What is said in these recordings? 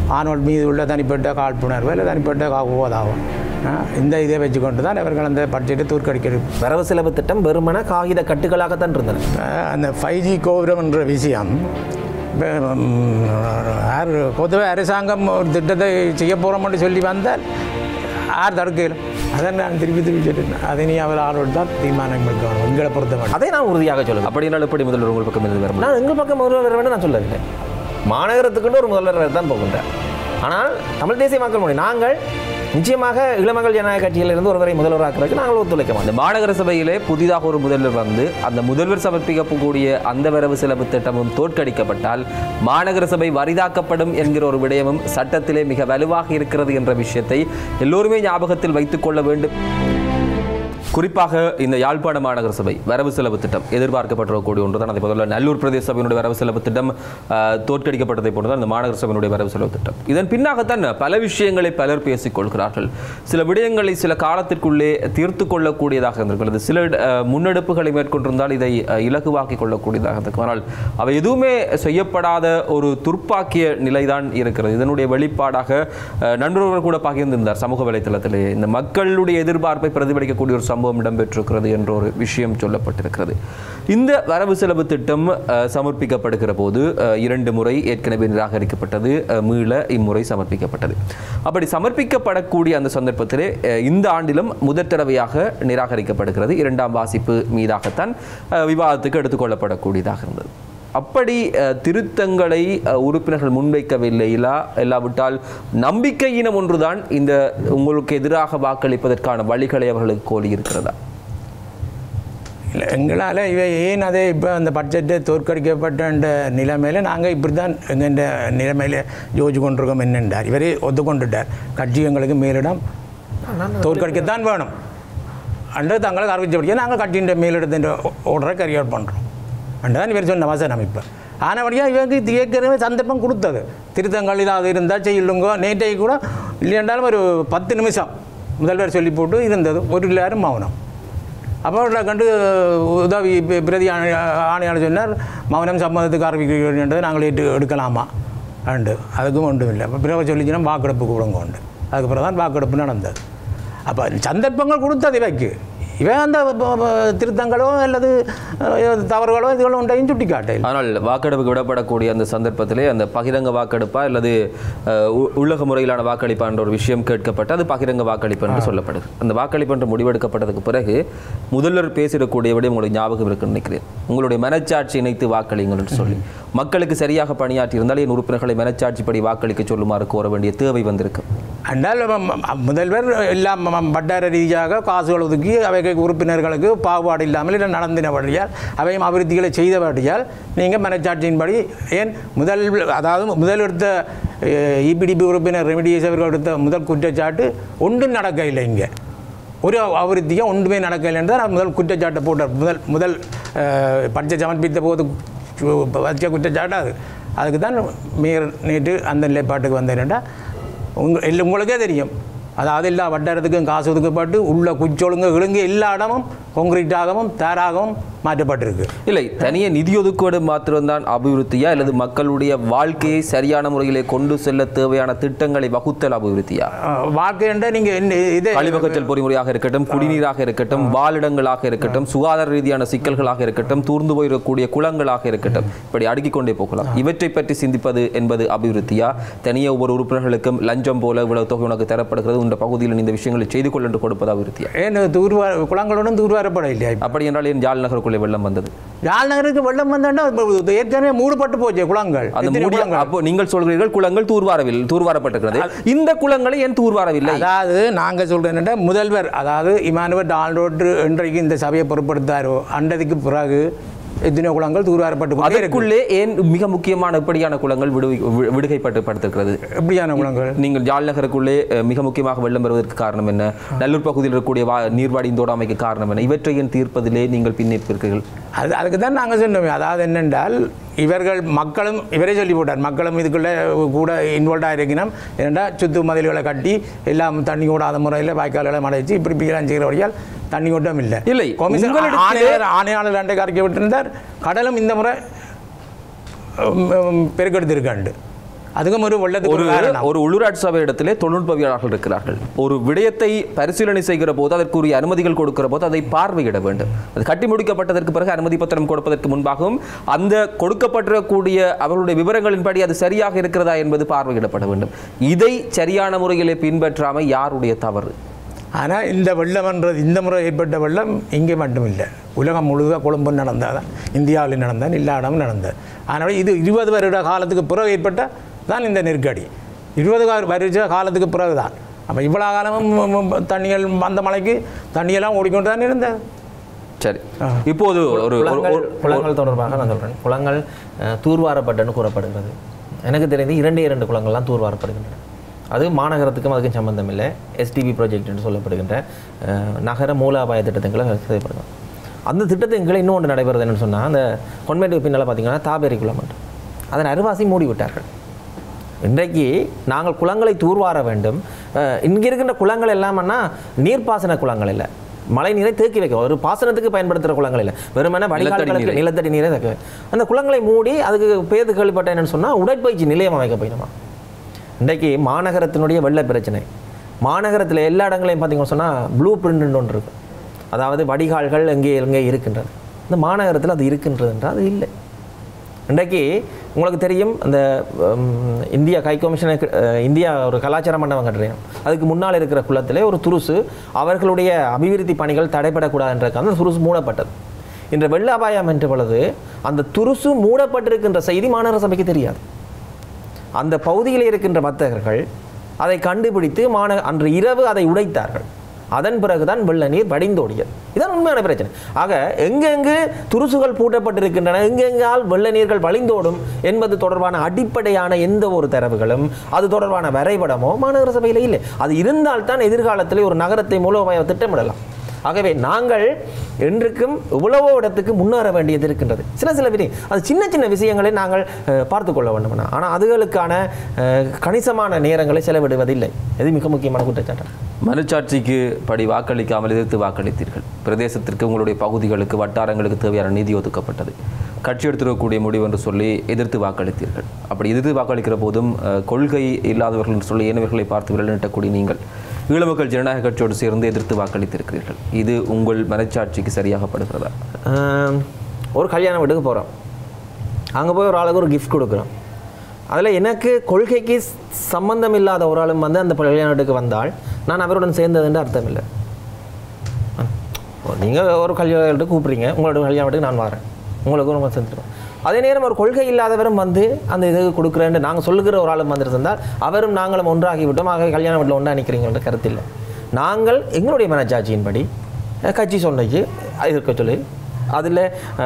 ஆணோல் மீது உள்ள தனிப்பட்ட காழ்ப்புணர்வு இல்லை தனிப்பட்ட கோதாவும் இந்த இதை வச்சுக்கொண்டு தான் இவர்கள் அந்த பட்ஜெட்டை தூர்க்கடிக்கிறது வரவு செலவு திட்டம் வெறுமன காகித கட்டுகளாகத்தான் இருந்தன அஹ் அந்த ஃபைவ் ஜி கோபுரம் என்ற விஷயம் இப்ப, ம், யார் பொதுவாக அரசாங்கம் ஒரு திட்டத்தை செய்ய போகிறோம்னு சொல்லி வந்தால் யார் தடுக்கல அதை நான் திருப்பி திருப்பி சொல்லிட்டேன் அதை நீ அவர் ஆளோடு தான் தீர்மானம் எடுக்கணும் எங்களை பொறுத்த மட்டும் அதை நான் உறுதியாக சொல்லுவேன் அப்படினால் எப்படி முதல்வர் உங்கள் பக்கம் இருந்து வர நான் எங்கள் பக்கம் முதல்வர் வர வேண்டும் நான் சொல்லவில்லை மாநகரத்துக்குன்னு ஒரு முதல்வர் தான் போகின்றார் ஆனால் தமிழ் தேசிய மக்கள் முன்னணி நாங்கள் நிச்சயமாக இளமக்கள் ஜனநாயக கட்சியிலிருந்து ஒருவரை முதல்வராக்குறதுக்கு நாங்கள் ஒத்துழைக்க மாட்டோம் இந்த மாநகர சபையிலே புதிதாக ஒரு முதல்வர் வந்து அந்த முதல்வர் சமர்ப்பிக்கக்கூடிய அந்த வரவு செலவு திட்டமும் தோற்கடிக்கப்பட்டால் மாநகர சபை வரிதாக்கப்படும் என்கிற ஒரு விடயமும் சட்டத்திலே மிக வலுவாக இருக்கிறது என்ற விஷயத்தை எல்லோருமே ஞாபகத்தில் வைத்துக் கொள்ள வேண்டும் குறிப்பாக இந்த யாழ்ப்பாண மாநகர சபை வரவு செலவு திட்டம் எதிர்பார்க்கப்பட்டிருக்கக்கூடிய ஒன்று தான் அதை முதல்ல நல்லூர் பிரதேச சபையினுடைய வரவு செலவு திட்டம் ஆஹ், தோற்கடிக்கப்பட்டதை போன்று தான் இந்த மாநகர சபையினுடைய வரவு செலவு திட்டம் இதன் பின்னாகத்தான் பல விஷயங்களை பலர் பேசிக் கொள்கிறார்கள் சில விடயங்களை சில காலத்திற்குள்ளே தீர்த்து கொள்ளக்கூடியதாக இருந்திருக்கிறது சில ஆஹ், முன்னெடுப்புகளை மேற்கொண்டிருந்தால் இதை ஆஹ், இலகுவாக்கிக் கொள்ளக்கூடியதாக இருந்திருக்கும் ஆனால் அவை எதுவுமே செய்யப்படாத ஒரு துர்ப்பாக்கிய நிலைதான் இருக்கிறது இதனுடைய வெளிப்பாடாக ஆஹ், நண்பர்கள் கூட பகிர்ந்திருந்தார் சமூக வலைத்தளத்திலே இந்த மக்களுடைய எதிர்பார்ப்பை பிரதிபலிக்கக்கூடிய ஒரு சம்பவம் இடம்பெற்றிருக்கிறது என்ற ஒரு விஷயம் சொல்லப்பட்டிருக்கிறது இந்த வரவு செலவு திட்டம் அஹ், சமர்ப்பிக்கப்படுகிற போது அஹ், இரண்டு முறை ஏற்கனவே நிராகரிக்கப்பட்டது அஹ், மீள இம்முறை சமர்ப்பிக்கப்பட்டது அப்படி சமர்ப்பிக்கப்படக்கூடிய அந்த சந்தர்ப்பத்திலே அஹ், இந்த ஆண்டிலும் முதற் தடவையாக நிராகரிக்கப்படுகிறது இரண்டாம் வாசிப்பு மீதாகத்தான் அஹ், விவாதத்துக்கு எடுத்துக்கொள்ளப்படக்கூடியதாக இருந்தது அப்படி அஹ், திருத்தங்களை அஹ், உறுப்பினர்கள் முன்வைக்கவில்லை இல்லா இல்லாவிட்டால் நம்பிக்கையினம் ஒன்றுதான் இந்த உங்களுக்கு எதிராக வாக்களிப்பதற்கான வழிகளை அவர்களுக்கு கோலி இருக்கிறதா இல்லை எங்களால் இவை ஏன் அதை இப்போ அந்த பட்ஜெட்டை தோற்கடிக்கப்பட்ட நிலைமையில் நாங்கள் இப்படி தான் எங்கள் நிலைமையில் யோசிச்சு கொண்டிருக்கோம் என்னென்றார் இவரே ஒத்துக்கொண்டுட்டார் கட்சி எங்களுக்கு மேலிடம் தோற்கடிக்கத்தான் வேணும் அன்று தங்களுக்கு அறிவிச்சபடியே நாங்கள் கட்சியின் மேலிடத்தின் ஓர்டரை கரி அவுட் பண்ணுறோம் அன்று தான் இவர் சொன்ன வசனம் இப்போ ஆனபடியாக இவருக்கு ஏற்கனவே சந்தர்ப்பம் கொடுத்தது திருத்தங்கள் ஏதாவது இருந்தால் செய்யுங்க நேற்றை கூட இல்லையென்றாலும் ஒரு பத்து நிமிஷம் முதல்வர் சொல்லி போட்டு இருந்தது ஒரு எல்லாரும் மௌனம் அப்போ அவர்களை கண்டு உதவி பி- பிரதி ஆணை- ஆணையாளர் சொன்னார் மௌனம் சம்மதத்துக்கு ஆரம்பிக்கிறதை நாங்கள் ஏற்று எடுக்கலாமா அண்டு அதுக்கும் ஒன்றும் இல்லை அப்போ பிறகு சொல்லிச்சுன்னா வாக்கெடுப்பு கூடங்க உண்டு அதுக்கப்புறம் தான் வாக்கெடுப்பு நடந்தது அப்போ சந்தர்ப்பங்கள் கொடுத்தது இவைக்கு இவன் அந்த ப- ப- திருத்தங்களோ அல்லது அஹ், தவறுகளோ இதுகளோ உண்டையும் சுட்டி காட்டையில் ஆனால் வாக்கெடுப்புக்கு விடப்படக்கூடிய அந்த சந்தர்ப்பத்திலே அந்த பகிரங்க வாக்கெடுப்பா அல்லது அஹ், உ- உள்ளக முறையிலான வாக்களிப்பா என்ற ஒரு விஷயம் கேட்கப்பட்டு அது பகிரங்க வாக்களிப்பு என்று சொல்லப்படுது அந்த வாக்களிப்பு என்று முடிவெடுக்கப்பட்டதுக்கு பிறகு முதல்வர் பேசிடக்கூடிய விட உங்களுக்கு ஞாபகம் இருக்குன்னு நினைக்கிறேன் உங்களுடைய மனச்சாட்சி இணைத்து வாக்களிங்கள் என்று சொல்லி மக்களுக்கு சரியாக பணியாற்றி இருந்தால் என் உறுப்பினர்களை மனச்சாட்சிப்படி வாக்களிக்க சொல்லுமாறு கோர வேண்டிய தேவை வந்திருக்கு அண்டால் ம- ம- முதல்வர் எல்லாம் ம- ம- வட்டார ரீதியாக காசுகள் ஒதுக்கி அவை உறுப்பினர்களுக்கு பாகுபாடு இல்லாமல் இல்லை நடந்தினபடியால் அவையும் அபிவிருத்திகளை செய்தபடியால் நீங்கள் மனச்சாட்சியின்படி ஏன் முதல் அதாவது முதல் எடுத்த இபிடிபி உறுப்பினர் ரெமிடியஸ் அவர்கள் எடுத்த முதல் குற்றச்சாட்டு ஒன்றும் நடக்கவில்லை இங்கே ஒரு அபிவிருத்தியும் ஒன்றுமே நடக்கவில்லை தான் முதல் குற்றச்சாட்டை போட்டார் முதல் முதல் பட்ஜெட் சமர்ப்பித்த போது சு- வச்ச குற்றச்சாட்டு அது அதுக்கு தான் மேயர் நேற்று அந்த நிலைப்பாட்டுக்கு வந்தேன்டா உங்க இல்லை உங்களுக்கே தெரியும் அதாவது எல்லா வட்டாரத்துக்கும் காசு ஒதுக்கப்பட்டு உள்ள குச்சொழுங்கு இழுங்கு எல்லா இடமும் கொங்கிரீட்டாகவும் தாராகவும் மாற்றப்பட்டிருக்கு இல்லை தனியே நிதி ஒதுக்கீடு மாத்திரம்தான் அபிவிருத்தியா அல்லது மக்களுடைய வாழ்க்கையை சரியான முறையிலே கொண்டு செல்ல தேவையான திட்டங்களை வகுத்தல் அபிவிருத்தியா அஹ், வாழ்க்கைன்ற நீங்கள் இது கழிவகற்றல் பொறிமுறையாக இருக்கட்டும் குடிநீராக இருக்கட்டும் வாழிடங்களாக இருக்கட்டும் சுகாதார ரீதியான சிக்கல்களாக இருக்கட்டும் தூர்ந்து போயிடக்கூடிய குளங்களாக இருக்கட்டும் இப்படி அடுக்கிக் கொண்டே போகலாம் இவற்றை பற்றி சிந்திப்பது என்பது அபிவிருத்தியா தனியே ஒவ்வொரு உறுப்பினர்களுக்கும் லஞ்சம் போல இவ்வளவு தொகை உனக்கு தரப்படுகிறது இந்த பகுதியில் இந்த விஷயங்களை செய்து கொள் என்று கொடுப்பது அபிவிருத்தியா ஏன் தூர்வார குளங்களுடன் தூர்வாரப்பட இல்லையா இப்போ அப்படி என்றால் ஏன் ஜாழ் நகருக்குள்ளே வெள்ளம் வந்தது யாழ் நகருக்கு வெள்ளம் வந்தாண்டா இப்ப ஏற்கனவே மூடப்பட்டு போச்சு குளங்கள் அந்த எத்தனை மூடிய குளங்கள்? அப்போ நீங்கள் சொல்கிறீர்கள் குளங்கள் தூர்வாரவில் தூர்வாரப்பட்டிருக்கிறது இந்த குளங்களை ஏன் தூர்வாரவில்லை அதாவது நாங்கள் சொல்கிறேன் முதல்வர் அதாவது இமானுவல் டால்ரோட்டு இன்றைக்கு இந்த சபையை பொறுப்படுத்தாரோ அண்டதுக்கு பிறகு எத்தனை குளங்கள் தூர்வாரப்பட்டு கொண்டே இருக்கு அதற்குள்ளே ஏன் மிக முக்கியமான எப்படியான குளங்கள் விடுவி வி- விடுகைப்பட்டு படுத்திருக்கிறது எப்படியான குளங்கள் நீங்கள் ஜாழ் நகருக்குள்ளே அஹ், மிக முக்கியமாக வெள்ளம் வருவதற்கு காரணம் என்ன நல்லூர் பகுதியில் இருக்கக்கூடிய வா நீர்வாடியின் தோடாமைக்கு காரணம் என்ன இவற்றை ஏன் தீர்ப்பதிலே நீங்கள் பின்னிருக்கிறீர்கள் அது அதுக்கு தான் நாங்கள் சொன்னோம் அதாவது என்னென்றால் இவர்கள் மக்களும் இவரே சொல்லி போட்டார் மக்களும் இதுக்குள்ளே கூட இன்வால்வ் ஆகிருக்கணும் ஏன்னா சுத்து மதில்களை கட்டி எல்லாம் தண்ணி ஓடாத முறையில் வாய்க்கால்களை மடைச்சு இப்படி இப்படிலாம் செய்கிறபடியால் தண்ணி ஓட்டம் இல்லை இல்லை, கொமிஷன் உங்களிடத்திலே- ஆணையாளர் ஆணையாளர் அண்டை கரைக்க விட்டிருந்தார் கடலும் இந்த முறை உம், உம், பெருக்கெடுத்திருக்காண்டு அதுக்கும் ஒரு வெள்ளத்துக்கு ஒரு ஒரு காரணம் ஒரு உள்ளூராட்சி சபை இடத்திலே தொழில்நுட்பவியலாளர்கள் இருக்கிறார்கள் ஒரு விடயத்தை பரிசீலனை செய்கிற போது அதற்குரிய அனுமதிகள் கொடுக்கிற போது அதை பார்வையிட வேண்டும் அது கட்டி முடிக்கப்பட்டதற்கு பிறகு அனுமதி பத்திரம் கொடுப்பதற்கு முன்பாகவும் அந்த கொடுக்கப்பட்டிருக்கக்கூடிய அவர்களுடைய விவரங்களின்படி அது சரியாக இருக்கிறதா என்பது பார்வையிடப்பட வேண்டும் இதை சரியான முறையிலே பின்பற்றாமல் யாருடைய தவறு ஆனால் இந்த வெள்ளம்ன்றது இந்த முறை ஏற்பட்ட வெள்ளம் இங்கே மட்டும் இல்லை உலகம் முழுவதும் கொழும்பு நடந்தால் இந்தியாவில் நடந்தால் எல்லா இடமும் நடந்தது அதனால் இது இருபது வருட காலத்துக்கு பிறகு ஏற்பட்ட தான் இந்த நெருக்கடி இருபது கா- வருஷ காலத்துக்கு பிறகு தான் அப்போ இவ்வளோ காலமும் ம- ம- தண்ணிகள் அந்த மலைக்கு தண்ணியெல்லாம் ஓடிக்கொண்டு தான் இருந்தது சரி இப்போது ஒரு ஒரு- குளங்கள் ஒரு குளங்கள் தொடர்பாக நான் சொல்கிறேன் குளங்கள் அஹ், தூர்வாரப்பட்டன்னு கூறப்படுகிறது எனக்கு தெரிந்து இரண்டே இரண்டு குளங்கள்லாம் தூர்வாரப்படுகின்றன அது மாநகரத்துக்கும் அதுக்கும் சம்பந்தம் இல்லை எஸ்டிபி ப்ராஜெக்ட் என்று சொல்லப்படுகின்ற அஹ், நகர மூலாபாய திட்டத்துங்களை செய்யப்படுது அந்த திட்டத்தின் கீழே இன்னொன்று நடைபெறுது என்னன்னு சொன்னால் அந்த கொன்மேட்டுக்கு பின்னால் பார்த்தீங்கன்னா தாபேரி குளம் உண்டு. அதன் அருவாசி மூடி விட்டார்கள் இன்றைக்கு நாங்கள் குளங்களை தூர்வார வேண்டும் அஹ், இங்க இருக்கின்ற குளங்கள் எல்லாமன்னா நீர்ப்பாசன குளங்கள் இல்லை மழை நீரை தேக்கி வைக்க ஒரு பாசனத்துக்கு பயன்படுத்துகிற குளங்கள் இல்லை வெறுமனே வடிகால்களுக்கு நீரை. நிலத்தடி நீரை தேக்க அந்த குளங்களை மூடி அதுக்கு பேது கேள்விப்பட்ட என்னன்னு சொன்னால் உடற்பயிற்சி நிலையம் அமைக்க போயிடுமா இன்றைக்கு மாநகரத்தினுடைய வெள்ள பிரச்சனை மாநகரத்தில் எல்லா இடங்களையும் பார்த்தீங்கன்னு சொன்னால் ப்ளூ பிரிண்ட் ஒன்று இருக்கு அதாவது வடிகால்கள் எங்கே எங்கே இருக்கின்றது இந்த மாநகரத்தில் அது இருக்கின்றது என்றால் அது இல்லை இன்றைக்கு உங்களுக்கு தெரியும் அந்த உம், இந்தியா கை கமிஷனை அஹ், இந்தியா ஒரு கலாச்சார மண்டபம் கட்டுறேன் அதுக்கு முன்னால் இருக்கிற குளத்திலே ஒரு துருசு அவர்களுடைய அபிவிருத்தி பணிகள் தடைபடக்கூடாதுன்றதுக்காக அந்த துருசு மூடப்பட்டது இன்று வெள்ள அபாயம் என்ற பொழுது அந்த துருசு மூடப்பட்டிருக்கின்ற செய்தி மாநகர சபைக்கு தெரியாது அந்த பகுதியில் இருக்கின்ற வர்த்தகர்கள் அதை கண்டுபிடித்து மான அன்று இரவு அதை உடைத்தார்கள் அதன் பிறகுதான் வெள்ள நீர் வடிந்தோடியது இதான் உண்மையான பிரச்சனை ஆக எங்கெங்கு துருசுகள் பூட்டப்பட்டிருக்கின்றன எங்கெங்கால் வெள்ள நீர்கள் வழிந்தோடும் என்பது தொடர்பான அடிப்படையான எந்த ஒரு தரவுகளும் அது தொடர்பான வரைபடமோ மாநகர சபையில் இல்லை அது இருந்தால்தான் எதிர்காலத்தில் ஒரு நகரத்தை மூலோபாய திட்டமிடலாம் ஆகவே நாங்கள் என்றைக்கும் இவ்வளவோ இடத்துக்கு முன்னேற வேண்டியது இருக்கின்றது சில சில விஷயம் அது சின்ன சின்ன விஷயங்களை நாங்கள் அஹ், பார்த்து கொள்ள வேண்டும் ஆனால் அதுகளுக்கான அஹ், கணிசமான நேரங்களை செலவிடுவதில்லை இது மிக முக்கியமான குற்றச்சாட்டு மனுச்சாட்சிக்கு படி வாக்களிக்காமல் எதிர்த்து வாக்களித்தீர்கள் பிரதேசத்திற்கு உங்களுடைய பகுதிகளுக்கு வட்டாரங்களுக்கு தேவையான நிதி ஒதுக்கப்பட்டது கட்சி எடுத்திருக்கக்கூடிய முடிவு என்று சொல்லி எதிர்த்து வாக்களித்தீர்கள் அப்படி எதிர்த்து வாக்களிக்கிற போதும் அஹ், கொள்கை இல்லாதவர்கள் என்று சொல்லி ஏனவர்களை பார்த்து விரல் நீட்டக்கூடிய நீங்கள் ஈழ மக்கள் ஜனநாயக கட்சியோடு சேர்ந்து எதிர்த்து வாக்களித்திருக்கிறீர்கள் இது உங்கள் மனச்சாட்சிக்கு சரியாகப்படுகிறதா ஆம், ஒரு கல்யாண வீட்டுக்கு போகிறோம் அங்கே போய் ஒரு ஆளுக்கு ஒரு gift கொடுக்குறோம் அதில் எனக்கு கொள்கைக்கு சம்பந்தம் இல்லாத ஒரு ஆளும் வந்து அந்த கல்யாண வீட்டுக்கு வந்தால் நான் அவருடன் சேர்ந்ததுன்ற அர்த்தம் இல்லை நீங்கள் ஒரு கல்யாண வீட்டுக்கு கூப்பிட்றீங்க உங்களோட கல்யாண வீட்டுக்கு நான் வரேன் உங்களுக்கு ரொம்ப செஞ்சுருவோம் அதே நேரம் ஒரு கொள்கை இல்லாதவரும் வந்து அந்த இதுக்கு கொடுக்குறேன்னு நாங்கள் சொல்லுகிற ஒரு ஆளும் வந்திருந்தால் அவரும் நாங்களும் ஒன்றாகி விட்டோம் ஆக கல்யாண வீட்டில் ஒன்றா நிற்கிறீங்கன்ற கருத்து இல்லை நாங்கள் எங்களுடைய மனச்சாட்சியின்படி அஹ், கட்சி சொன்னது இருக்க சொல்லி அதில்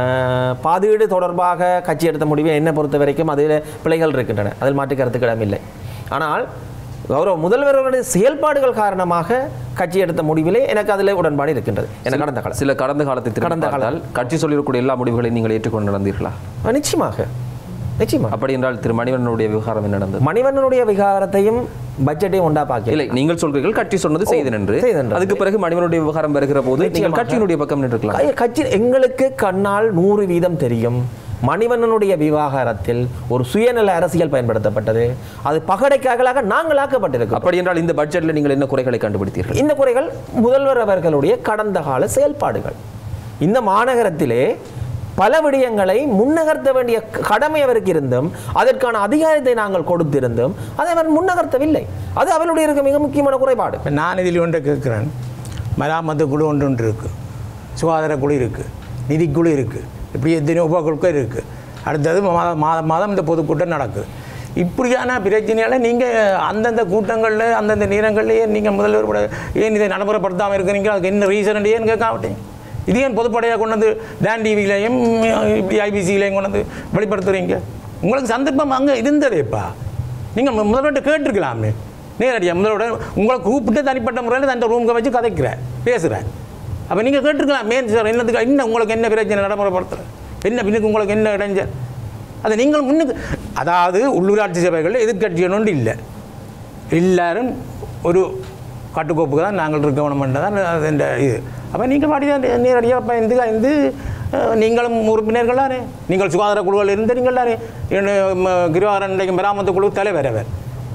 பாதீடு தொடர்பாக கட்சி எடுத்த முடிவை என்னை பொறுத்த வரைக்கும் அதில் பிழைகள் இருக்கின்றன அதில் மாற்று கருத்துக்கு இடமில்லை ஆனால் கௌரவ முதல்வர்களுடைய செயல்பாடுகள் காரணமாக கட்சி எடுத்த முடிவிலே எனக்கு அதில் உடன்பாடு இருக்கின்றது எனக்கு கடந்த காலம் சில கடந்த காலத்தை திரும்பி கடந்த காலம். பார்த்தால் கட்சி சொல்லியிருக்கக்கூடிய எல்லா முடிவுகளையும் நீங்கள் ஏற்றுக்கொண்டு நடந்தீர்களா அஹ், நிச்சயமாக நிச்சயமாக அப்படி என்றால் திரு மணிவண்ணனுடைய விவகாரம் என்ன நடந்தது மணிவண்ணனுடைய விகாரத்தையும் பட்ஜெட்டையும் ஒன்றா பார்க்கல இல்லை நீங்கள் சொல்கிறீர்கள் கட்சி சொன்னது செய்தேன் என்று செய்தேன். அதுக்கு பிறகு மணிவனுடைய விவகாரம் வருகிற போது நீங்கள் நிச்சயமாக. கட்சியினுடைய பக்கம் நின்றுக்கலாம் கை- கட்சி எங்களுக்கு கண்ணால் நூறு வீதம் தெரியும் மணிவண்ணனுடைய விவாகரத்தில் ஒரு சுயநல அரசியல் பயன்படுத்தப்பட்டது அது பகடைக்காகலாக நாங்கள் ஆக்கப்பட்டிருக்கோம் அப்படி என்றால் இந்த பட்ஜெட்ல நீங்கள் என்ன குறைகளை கண்டுபிடித்தீர்கள் இந்த குறைகள் முதல்வர் அவர்களுடைய கடந்த கால செயல்பாடுகள் இந்த மாநகரத்திலே பல விடயங்களை முன்னகர்த்த வேண்டிய கடமை அவருக்கு இருந்தும் அதற்கான அதிகாரத்தை நாங்கள் கொடுத்திருந்தும் அதை அவர் முன்னகர்த்தவில்லை அது அவருடைய இருக்க மிக முக்கியமான குறைபாடு இப்போ நான் இதில் ஒன்றை கேட்குறேன் மராமத்து குழு ஒன்று ஒன்று இருக்குது சுகாதார குழு இருக்குது நிதிக்குழு இருக்குது இப்படி எத்தனையோ உபகுழுக்கள் இருக்குது அடுத்தது மாதம் மாதம் மாதம் இந்த பொதுக்கூட்டம் நடக்குது இப்படியான பிரச்சனையால் நீங்கள் அந்தந்த கூட்டங்களில் அந்தந்த நேரங்கள்லேயே நீங்கள் முதல்வர் கூட ஏன் இதை நடைமுறைப்படுத்தாமல் இருக்கிறீங்க அதுக்கு என்ன ரீசன் ஏன்னு கேட்க மாட்டேங்க இது ஏன் பொதுப்படையாக கொண்டு வந்து டான் டிவிலையும் இப்படி ஐபிசியிலையும் கொண்டு வந்து வெளிப்படுத்துறீங்க உங்களுக்கு சந்தர்ப்பம் அங்கே இருந்ததேப்பா நீங்கள் முதல்வர்கிட்ட கேட்டிருக்கலாமே நேரடியாக முதலோட உங்களை கூப்பிட்டு தனிப்பட்ட முறையில் தன் ரூமுக்கு வச்சு கதைக்கிறேன் பேசுகிறேன் அப்போ நீங்கள் கேட்டிருக்கலாம் மேன் சார் என்னத்துக்கு என்ன உங்களுக்கு என்ன பிரச்சனை நடைமுறைப்படுத்துகிறேன் என்ன பின்னுக்கு உங்களுக்கு என்ன இடைஞ்சல் அதை நீங்கள் முன்னுக்கு அதாவது உள்ளூராட்சி சபைகளில் எதிர்கட்சிகள் ஒன்று இல்லை எல்லாரும் ஒரு கட்டுக்கோப்புக்கு தான் நாங்கள் இருக்கணும் தான் அது இந்த இது அப்போ நீங்கள் பாடி தான் நேரடியாக இப்போ இந்த இந்த அஹ், நீங்களும் உறுப்பினர்கள் தானே நீங்கள் சுகாதார குழுவில் இருந்து நீங்கள் தானே கிரிவாரன் மராமத்து குழு தலைவர் அவர்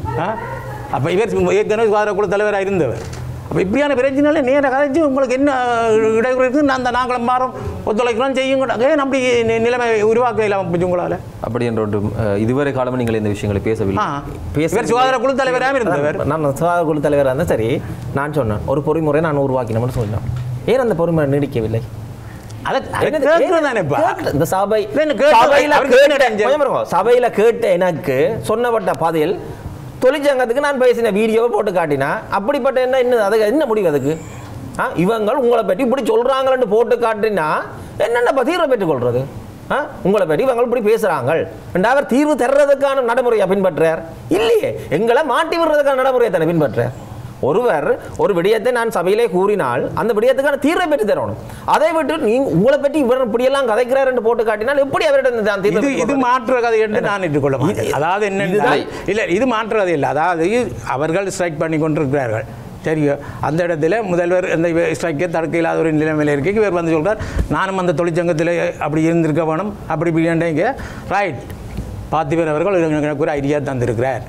அப்போ இவர் ஏற்கனவே சுகாதார குழு தலைவராக இருந்தவர் அப்போ இப்படியான பிரச்சனைகளை நேராக கதைச்சு உங்களுக்கு என்ன இடையூறு இருக்குது நான் அந்த நாங்களும் மாறும் ஒத்துழைக்கிறோம் செய்யுங்க ஏன் அப்படி நி- நிலைமை உருவாக்க இல்லாமல் போச்சு உங்களால் அப்படி என்ற ஒன்று அஹ், இதுவரை காலமும் நீங்கள் இந்த விஷயங்களை பேசவில்லை ஆ பேச- இவர் சுகாதார குழு தலைவராக இருந்தவர் நான் சுகாதார குழு தலைவராக இருந்தால் சரி நான் சொன்னேன் ஒரு பொறிமுறை நான் உருவாக்கினோம்னு சொன்னேன் ஏன் அந்த பொறிமுறை நீடிக்கவில்லை அதை என்னது? கேட்குறது தானேப்பா கேட்கல. இந்த சபை இல்ல, இல்ல, கேட்கல. சபையில அவருக்கு கேட்ட- என்ன தெரிஞ்சது? கொஞ்சம் இருங்க. சபையில கேட்ட எனக்கு சொன்னப்பட்ட பதில் தொழிற்சங்கத்துக்கு நான் பேசின வீடியோவை போட்டு காட்டினா அப்படிப்பட்ட என்ன என்ன அதுக்கு என்ன முடிவு அதுக்கு ஆ இவங்க உங்களை பற்றி இப்படி சொல்றாங்கன்னு போட்டு காட்டினா என்னென்ன தீர்வை பெற்றுக்கொள்றது ஆ உங்களை பற்றி இவங்க இப்படி பேசுறாங்க ரெண்டாவது தீர்வு தர்றதுக்கான நடைமுறையை பின்பற்றார் இல்லையே எங்களை மாட்டி விடுறதுக்கான நடைமுறையை தானே பின்பற்றார் ஒருவர் ஒரு விடயத்தை நான் சபையிலே கூறினால் அந்த விடயத்துக்கான தீர்வை பெற்று தரணும் அதை விட்டு நீங்க உங்களை பற்றி இவர் இப்படியெல்லாம் கதைக்கிறார் என்று போட்டு காட்டினால் எப்படி அவரிடம் நான் தீர்வை இது இது பெற்றுக்கொள்வது? மாற்று கதை என்று நான் ஏற்றுக்கொள்ள மாட்டேன் அதாவது என்னென்ன இல்லை இது மாற்று கதை இல்லை அதாவது அவர்கள் ஸ்ட்ரைக் பண்ணி கொண்டிருக்கிறார்கள் சரியோ அந்த இடத்துல முதல்வர் அந்த ஸ்ட்ரைக்கை தடுக்க இல்லாத ஒரு நிலைமையில் இருக்க இவர் வந்து சொல்றார் நானும் அந்த தொழிற்சங்கத்தில் அப்படி இருந்திருக்க வேணும் அப்படி இப்படின்றீங்க ரைட் பார்த்திபன் அவர்கள் எனக்கு ஒரு ஐடியா தந்திருக்கிறார்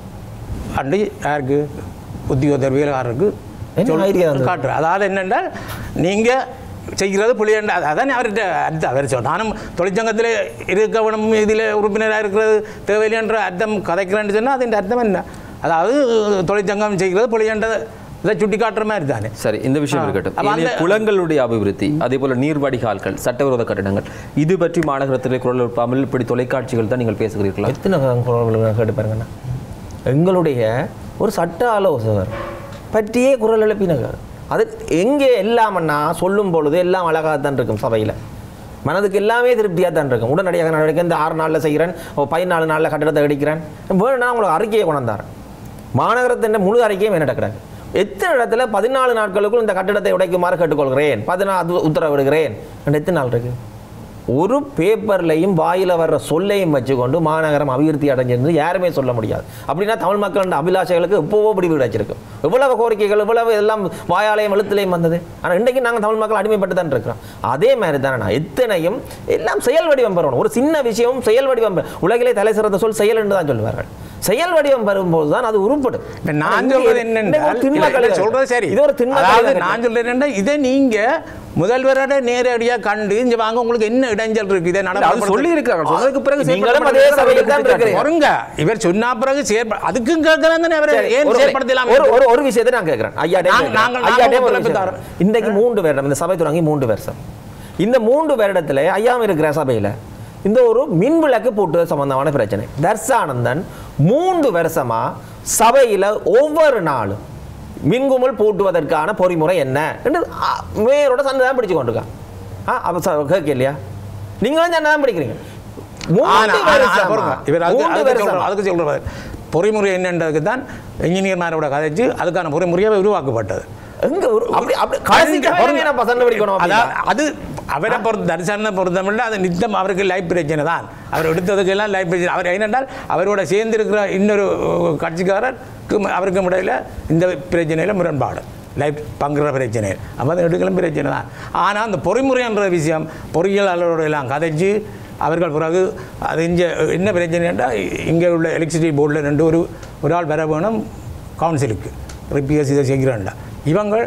அண்டு யாருக்கு உத்தியோகத்தர்வியல்காரருக்கு என்ன idea தந்தது? காட்டுற அதாவது என்னென்றால் நீங்கள் செய்கிறது புளியண்ட அதான் அவர்கிட்ட அர்த்தம் அவர் சொல் நானும் தொழிற்சங்கத்தில் இருக்கவனும் இதில் உறுப்பினராக இருக்கிறது தேவையில்லைன்ற அர்த்தம் கதைக்கிறேன்னு சொன்னால் அதன் அர்த்தம் என்ன அதாவது தொழிற்சங்கம் செய்கிறது புளியண்ட இதை சுட்டி காட்டுற மாதிரி தானே சரி இந்த விஷயம் ஆ. இருக்கட்டும் அப்ப ஏனைய அந்த- குளங்களுடைய அபிவிருத்தி அதே போல நீர் வடிகால்கள் சட்டவிரோத கட்டடங்கள் இது பற்றி மாநகரத்திலே குரல் எழுப்பாமல் இப்படி தொலைக்காட்சிகள் தான் நீங்கள் பேசுகிறீர்களா எத்தனை குரல்கள் கேட்டு பாருங்கண்ணா எங்களுடைய ஒரு சட்ட ஆலோசகர் பற்றியே குரல் எழுப்பினார் அது எங்கே எல்லாமன்னா சொல்லும் பொழுது எல்லாம் அழகாக தான் இருக்கும் சபையில் மனதுக்கு எல்லாமே திருப்தியாக தான் இருக்கும் உடனடியாக நான் நடக்க இந்த ஆறு நாளில் செய்கிறேன் ஓ பதினாலு நாளில் கட்டடத்தை அடிக்கிறேன் வேணும்னா உங்களுக்கு அறிக்கையை கொண்டாந்தாரேன் மாநகரத்தின் முழு அறிக்கையும் என்ன கிடக்கு எத்தனை இடத்துல பதினாலு நாட்களுக்குள் இந்த கட்டடத்தை உடைக்குமாறு கேட்டுக்கொள்கிறேன் பதினாறு உத்தரவிடுகிறேன் இன்னும் எத்தனை நாள் இருக்கு ஒரு பேப்பர்லையும் வாயில வர்ற சொல்லையும் வச்சுக்கொண்டு மாநகரம் அபிவிருத்தி அடைஞ்சிருந்து யாருமே சொல்ல முடியாது அப்படின்னா தமிழ் மக்களோட அபிலாஷைகளுக்கு எப்போவோ முடிவு கிடைச்சிருக்கும் எவ்வளவு கோரிக்கைகள் எவ்வளவு எல்லாம் வாயாலயம் எழுத்துலையும் வந்தது ஆனால் இன்றைக்கு நாங்கள் தமிழ் மக்கள் அடிமைப்பட்டு தான் இருக்கிறோம் அதே மாதிரி தானே நான் எத்தனையும் எல்லாம் செயல் வடிவம் பெறணும் ஒரு சின்ன விஷயமும் செயல் வடிவம் பெற- உலகிலே தலை சிறந்த சொல் செயல் என்று தான் சொல்வார்கள் செயல் வடிவம் வரும்போது தான் அது உருப்படும் இப்ப ஆனா நான் இங்கே சொல்றது இது- இன்னைக்கு என்னென்றால் ஒரு திண்ம இல்ல, இல்ல, கழிவு. சொல்றது சரி இது ஒரு திண்ம அதாவது கழிவு. நான் சொல்றது என்னன்னா இதை நீங்க முதல்வரோட நேரடியாக கண்டு இங்க வாங்க உங்களுக்கு என்ன இடைஞ்சல் இருக்கு இதை அது சொல்லி இருக்காங்க சொன்னதுக்கு பிறகு நீங்களும் அதே சபையில் தான் இருக்கிறீங்க. வருங்க இவர் சொன்ன பிறகு செயற்ப அதுக்கும் கேட்கலாம் தானே அவர் சரி, ஏன் ஒரு- செயற்படுத்தலாம் ஒரு ஒரு ஒரு விஷயத்தை நான் கேட்கிறேன் ஐயா நாங்க- நாங்க- ஐயா நாங்க ஒரு ஒத்துழைப்பு விஷயம். தரோம். இன்றைக்கு மூன்று வருடம் இந்த சபை தொடங்கி மூன்று வருஷம் இந்த மூன்று வருடத்துல ஐயாம இருக்கிற சபையில இந்த ஒரு மின் விளக்கு போட்டு சம்பந்தமான பிரச்சனை தர்சானந்தன் மூன்று வருஷமா சபையில ஒவ்வொரு நாளும் மின்குமல் பூட்டுவதற்கான பொறிமுறை என்ன என்று ஆ, மேயரோட சண்டை தான் பிடிச்சு கொண்டிருக்கான் ஆ அப்ப ச- கேட்க இல்லையா நீங்களும் சண்டை தான் பிடிக்கிறீங்க மூன்று ஆனா, ஆனா, ஆனா, வருஷமா, பொறுங்க. இவர் அதுக்கு- மூன்று அதுக்கு வருஷமா. சொல்றாரு, அதுக்கு சொல்றாரு பொறிமுறை என்னன்றதுக்கு தான் இன்ஜினியர்மாரோட கதைச்சு அதுக்கான பொறிமுறையை உருவாக்கப்பட்டது எங்க ஒரு அப்படி அப்படி கடைசி பொறுங்க. நம்ம சண்டை பிடிக்கணும் அப்படின்னா. அதாவது அது அவரை பொறுத்த தரிசன பொறுத்தமில்லை அது நித்தம் அவருக்கு லைஃப் பிரச்சனை தான் அவர் எடுத்ததுக்கெல்லாம் லைஃப் பிரச்சனை அவர் என்னென்றால் அவரோட சேர்ந்து இருக்கிற இன்னொரு அஹ், கட்சிக்காரருக்கு அவருக்கும் இடையில இந்த பிரச்சனையில் முரண்பாடு லைஃப் பங்குற பிரச்சனை அப்போ அது எடுக்கலாம் பிரச்சனை தான் ஆனால் அந்த பொறிமுறைன்ற விஷயம் பொறியியலாளரோட எல்லாம் கதைச்சு அவர்கள் பிறகு அது இங்கே என்ன பிரச்சனைன்னா இங்கே உள்ள எலக்ட்ரிசிட்டி போர்டில் ரெண்டு ஒரு ஒரு ஆள் வர வேணும் கவுன்சிலுக்கு ரிப்பியர்ஸ் இதை செய்கிறான்டா இவங்க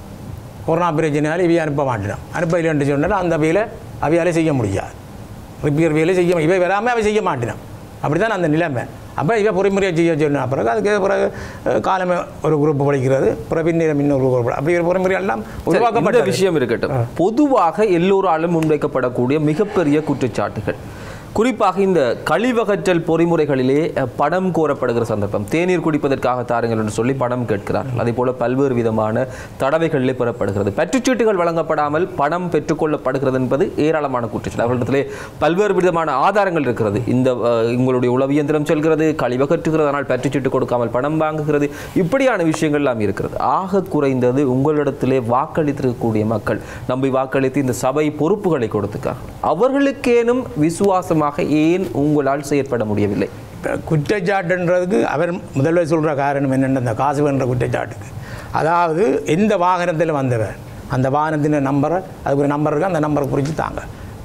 கொரோனா பிரச்சனையால் இவையை அனுப்ப மாட்டேன் அனுப்ப இல்லைன்னு சொன்னால் அந்த வேலை அவையாலே செய்ய முடியாது ரிப்பேர் வேலை செய்ய இவை வராமல் அவை செய்ய மாட்டேன் அப்படி தான் அந்த நிலைமை அப்போ இவை பொறிமுறையை செய்ய சொன்ன பிறகு அதுக்கு பிறகு அஹ், காலமே ஒரு குரூப் படிக்கிறது பிறகு பின்னிரம் இன்னொரு குரூப் அப்படி ஒரு பொறிமுறை எல்லாம் சரி, இந்த உருவாக்கப்பட்ட விஷயம் இருக்கட்டும் பொதுவாக எல்லோராலும் முன்வைக்கப்படக்கூடிய மிகப்பெரிய குற்றச்சாட்டுகள் குறிப்பாக இந்த கழிவகற்றல் பொறிமுறைகளிலே அஹ், பணம் கோரப்படுகிற சந்தர்ப்பம் தேநீர் குடிப்பதற்காக தாருங்கள் என்று சொல்லி பணம் கேட்கிறார்கள் அதே போல பல்வேறு விதமான தடவைகளிலே பெறப்படுகிறது பற்றுச்சீட்டுகள் வழங்கப்படாமல் பணம் பெற்றுக்கொள்ளப்படுகிறது என்பது ஏராளமான குற்றச்சாட்டு அவர்களிடத்திலே பல்வேறு விதமான ஆதாரங்கள் இருக்கிறது இந்த அஹ், உங்களுடைய உளவியந்திரம் செல்கிறது கழிவகற்றுகிறது ஆனால் பற்றுச்சீட்டு கொடுக்காமல் பணம் வாங்குகிறது இப்படியான விஷயங்கள் எல்லாம் இருக்கிறது ஆக குறைந்தது உங்களிடத்திலே வாக்களித்திருக்கக்கூடிய மக்கள் நம்பி வாக்களித்து இந்த சபை பொறுப்புகளை கொடுத்துக்காங்க அவர்களுக்கேனும் விசுவாசமாக ஏன் உங்களால் செயற்பட முடியவில்லை இப்ப குற்றச்சாட்டுன்றதுக்கு அவர் முதல்வர் சொல்கிற காரணம் என்னென்ன அந்த காசு வேண்ட குற்றச்சாட்டுக்கு அதாவது எந்த வாகனத்தில் வந்தவர் அந்த வாகனத்தின் நம்பரை அதுக்கு ஒரு நம்பர் இருக்கு அந்த நம்பரை குறித்து தாங்க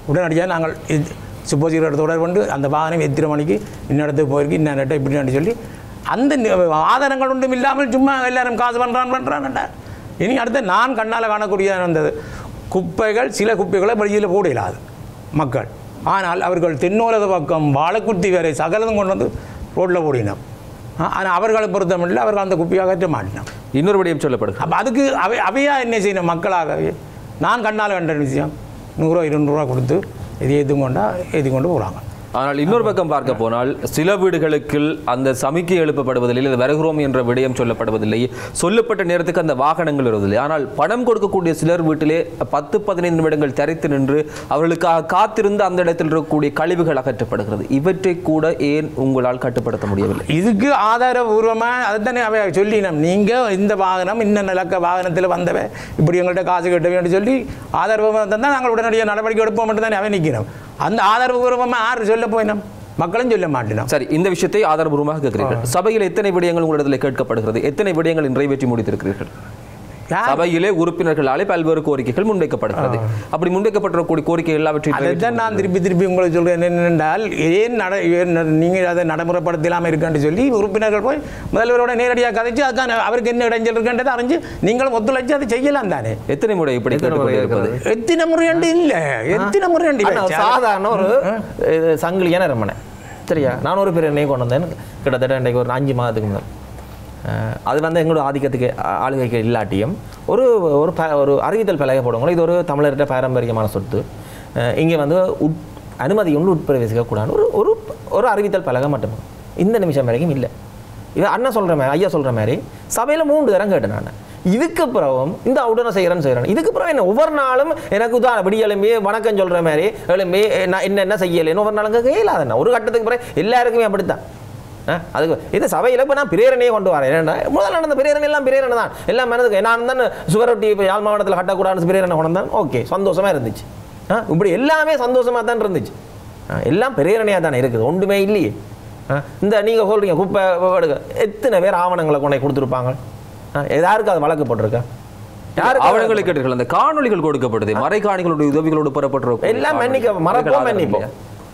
உடனடியாக நாங்கள் சுப்போசிகளோட தொடர்பு கொண்டு அந்த வாகனம் எத்தனை மணிக்கு இன்னிடத்துக்கு போயிருக்கு இன்ன இப்படின்னு சொல்லி அந்த நி- ஆதாரங்கள் ஒன்றும் இல்லாமல் சும்மா எல்லாரும் காசு பண்ணுறான் பண்ணுறான்டா இனி அடுத்து நான் கண்ணால் காணக்கூடிய அந்த குப்பைகள் சில குப்பைகளை வெளியில் போட இயலாது மக்கள் ஆனால் அவர்கள் தென்னோலக பக்கம் வாழைக்குத்தி வரை சகலதும் கொண்டு வந்து ரோட்டில் போடினோம் ஆனால் அவர்களை பொறுத்தமில்லை அவர்கள் அந்த குப்பையை அகற்ற மாட்டினோம் இன்னொரு விடயம் சொல்லப்படுகிறது அப்போ அதுக்கு அவை அவையா என்ன செய்யணும் மக்களாகவே நான் கண்ணால் கண்ட விஷயம் நூறுரூவா இருநூறுவா கொடுத்து இது எது கொண்டா எது கொண்டு போகிறாங்க ஆனால் இன்னொரு பக்கம் பார்க்க போனால் சில வீடுகளுக்குள் அந்த சமிக்கை எழுப்பப்படுவதில்லை இல்லை வருகிறோம் என்ற விடயம் சொல்லப்படுவதில்லை சொல்லப்பட்ட நேரத்துக்கு அந்த வாகனங்கள் வருவதில்லை ஆனால் பணம் கொடுக்கக்கூடிய சிலர் வீட்டிலே பத்து பதினைந்து நிமிடங்கள் தரித்து நின்று அவர்களுக்காக காத்திருந்து அந்த இடத்தில் இருக்கக்கூடிய கழிவுகள் அகற்றப்படுகிறது இவற்றை கூட ஏன் உங்களால் கட்டுப்படுத்த முடியவில்லை இதுக்கு ஆதாரபூர்வமாக அதுதானே அவை சொல்லினோம் நீங்கள் இந்த வாகனம் இந்த நிலக்க வாகனத்தில் வந்தவ இப்படி எங்கள்கிட்ட காசு கட்ட வேண்டும் சொல்லி ஆதாரபூர்வமாக தந்தால் நாங்கள் உடனடியாக நடவடிக்கை எடுப்போம் மட்டும் தானே அவை நிற்கிறோம் அந்த ஆதாரபூர்வமாக யார் சொல்ல போயினோம் மக்களும் சொல்ல மாட்டினோம் சரி இந்த விஷயத்தை ஆதாரபூர்வமாக கேட்கிறீர்கள் சபையில் எத்தனை விடயங்கள் உங்களிடத்தில் கேட்கப்படுகிறது எத்தனை விடயங்கள் நிறைவேற்றி முடித்திருக்கிறீர்கள் யார் சபையிலே உறுப்பினர்களாலே பல்வேறு கோரிக்கைகள் முன்வைக்கப்படுகிறது அப்படி முன்வைக்கப்பட்டிருக்கக்கூடிய கோரிக்கை எல்லாவற்றையும் அதைத்தான் நான் திருப்பி திருப்பி உங்களுக்கு சொல்கிறேன் என்னென்றால் ஏன் நட ஏன் நீங்கள் அதை நடைமுறைப்படுத்தலாமல் இருக்கான்னு சொல்லி உறுப்பினர்கள் போய் முதல்வரோட நேரடியாக கதைச்சு அதுக்கான அவருக்கு என்ன இடைஞ்சல் இருக்குன்றதை அறிஞ்சு நீங்களும் ஒத்துழைச்சு அதை செய்யலாம் தானே எத்தனை முறை இப்படி எத்தனை முறை கேட்டுக்கொண்டிருப்பது எத்தனை முறையண்டு இல்லை எத்தனை முறையண்டு அண்ணா, ஒரு சாதாரண ஒரு இது சங்கிலியான ரமணை சரியா நான் ஒரு பேர் என்னையும் கொண்டு வந்தேன் கிட்டத்தட்ட இன்றைக்கு ஒரு அஞ்சு மாதத்துக்கு முன்னாடி அஹ், அது வந்து எங்களோட ஆதிக்கத்துக்கு ஆ- ஆளுகைக்கு இல்லாட்டியும் ஒரு ஒரு ப- ஒரு அறிவித்தல் பலகை போடுவோம் இது ஒரு தமிழர்கிட்ட பாரம்பரியமான சொத்து அஹ், இங்கே வந்து உட் அனுமதி ஒன்று உட்பிரவேசிக்க கூடாது ஒரு ஒரு ஒரு அறிவித்தல் பலகை மட்டும் இந்த நிமிஷம் வரைக்கும் இல்லை இது அண்ணன் சொல்கிற மாதிரி ஐயா சொல்கிற மாதிரி சபையில் மூன்று தரம் கேட்டேன் நான் இதுக்கு பிறகும் இந்த உடனே செய்கிறேன்னு செய்கிறேன் இதுக்கு பிறகு என்ன ஒவ்வொரு நாளும் எனக்கு உதாரண விடி எழும்பி வணக்கம் சொல்கிற மாதிரி எழும்பி நான் என்ன என்ன செய்யலைன்னு ஒவ்வொரு நாளும் கேட்க இல்லாதண்ணா ஒரு கட்டத்துக்கு பிறகு எல்லாருக்குமே அப்படித்தான் ஆ, அதுக்கு இது சபையில் இப்போ நான் பிரேரணையே கொண்டு வரேன் ஏன்னா முதல்ல நடந்த பிரேரணை எல்லாம் பிரேரணை தான் எல்லாம் மனதுக்கு நான் தான் சுவரொட்டி இப்போ யாழ் மாவட்டத்தில் கட்டக்கூடாதுன்னு பிரேரணை கொண்டு வந்தேன் ஓகே சந்தோஷமா இருந்துச்சு ஆ, இப்படி எல்லாமே சந்தோஷமா தான் இருந்துச்சு ஆ, எல்லாம் பிரேரணையாக தானே இருக்குது ஒன்றுமே இல்லையே ஆ, இந்த நீங்கள் சொல்கிறீங்க குப்பை எடுக்க எத்தனை பேர் ஆவணங்களை கொண்டு போய் கொடுத்துருப்பாங்க ஆ, யாருக்கு அது வழக்கு போட்டிருக்கா யாருக்கு ஆவணங்களை கேட்டீர்கள் அந்த காணொளிகள் கொடுக்கப்படுது மறைக்காணிகளுடைய உதவிகளோடு பெறப்பட்டிருக்கும் எல்லாம் மன்னிக்க மறப்போம் மன்னிப்போம்